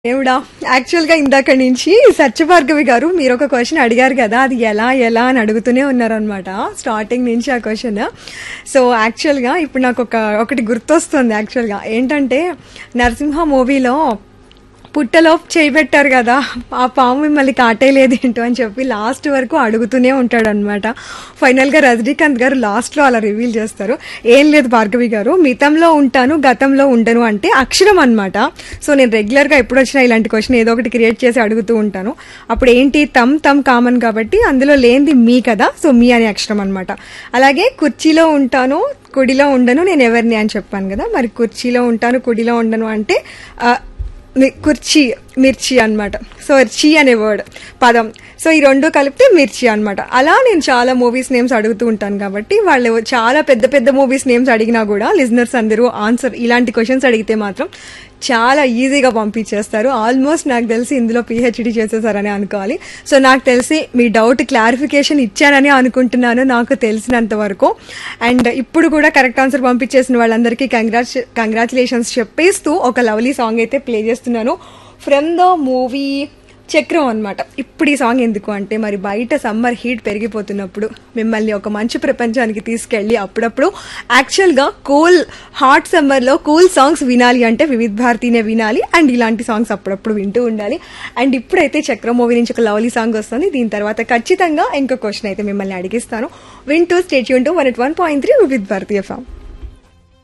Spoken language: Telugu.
దేవుడా యాక్చువల్గా ఇందాక నుంచి సత్యభార్గవి గారు మీరు ఒక క్వశ్చన్ అడిగారు కదా అది ఎలా ఎలా అని అడుగుతూనే ఉన్నారనమాట స్టార్టింగ్ నుంచి ఆ క్వశ్చన్ సో యాక్చువల్గా ఇప్పుడు నాకు ఒక ఒకటి గుర్తొస్తుంది యాక్చువల్గా ఏంటంటే నరసింహ మూవీలో పుట్టలో చేయబెట్టారు కదా ఆ పాము మిమ్మల్ని కాటేయలేదు ఏంటో అని చెప్పి లాస్ట్ వరకు అడుగుతూనే ఉంటాడు అనమాట ఫైనల్గా రజనీకాంత్ గారు లాస్ట్లో అలా రివీల్ చేస్తారు ఏం లేదు భార్గవి గారు మితంలో ఉంటాను గతంలో ఉండను అంటే అక్షరం అనమాట సో నేను రెగ్యులర్గా ఎప్పుడు వచ్చినా ఇలాంటి క్వశ్చన్ ఏదో ఒకటి క్రియేట్ చేసి అడుగుతూ ఉంటాను అప్పుడు ఏంటి తమ్ తమ్ కామన్ కాబట్టి అందులో లేనిది మీ కదా సో మీ అనే అక్షరం అనమాట అలాగే కుర్చీలో ఉంటాను కుడిలో ఉండను నేను ఎవరిని అని చెప్పాను కదా మరి కుర్చీలో ఉంటాను కుడిలో ఉండను అంటే ఆ, మి- కుర్చీ మిర్చి అన్నమాట సో చీ అనే వర్డ్ పదం సో ఈ రెండు కలిపితే మిర్చి అన్నమాట అలా నేను చాలా మూవీస్ నేమ్స్ అడుగుతూ ఉంటాను కాబట్టి వాళ్ళు చాలా పెద్ద పెద్ద మూవీస్ నేమ్స్ అడిగినా కూడా లిజనర్స్ అందరూ ఆన్సర్ ఇలాంటి క్వశ్చన్స్ అడిగితే మాత్రం చాలా ఈజీగా పంపించేస్తారు ఆల్మోస్ట్ నాకు తెలిసి ఇందులో పిహెచ్డి చేసేసారని అనుకోవాలి సో నాకు తెలిసి మీ డౌట్ క్లారిఫికేషన్ ఇచ్చానని అనుకుంటున్నాను నాకు తెలిసినంత వరకు అండ్ ఇప్పుడు కూడా కరెక్ట్ ఆన్సర్ పంపించేసిన వాళ్ళందరికీ కంగ్రాచ్ కంగ్రాచులేషన్స్ చెప్పేస్తూ ఒక లవ్లీ సాంగ్ అయితే ప్లే చేస్తున్నాను ఫ్రమ్ ద మూవీ చక్రం అనమాట ఇప్పుడు ఈ సాంగ్ ఎందుకు అంటే మరి బయట సమ్మర్ హీట్ పెరిగిపోతున్నప్పుడు మిమ్మల్ని ఒక మంచి ప్రపంచానికి తీసుకెళ్ళి అప్పుడప్పుడు యాక్చువల్గా కూల్ హాట్ సమ్మర్లో కూల్ సాంగ్స్ వినాలి అంటే వివిధ్ భారతీనే వినాలి అండ్ ఇలాంటి సాంగ్స్ అప్పుడప్పుడు వింటూ ఉండాలి అండ్ ఇప్పుడైతే చక్రం మూవీ నుంచి ఒక లవ్లీ సాంగ్ వస్తుంది దీని తర్వాత ఖచ్చితంగా ఇంకో క్వశ్చన్ అయితే మిమ్మల్ని అడిగిస్తాను వింటూ stay tuned to one eight one point three Vividh Bharati form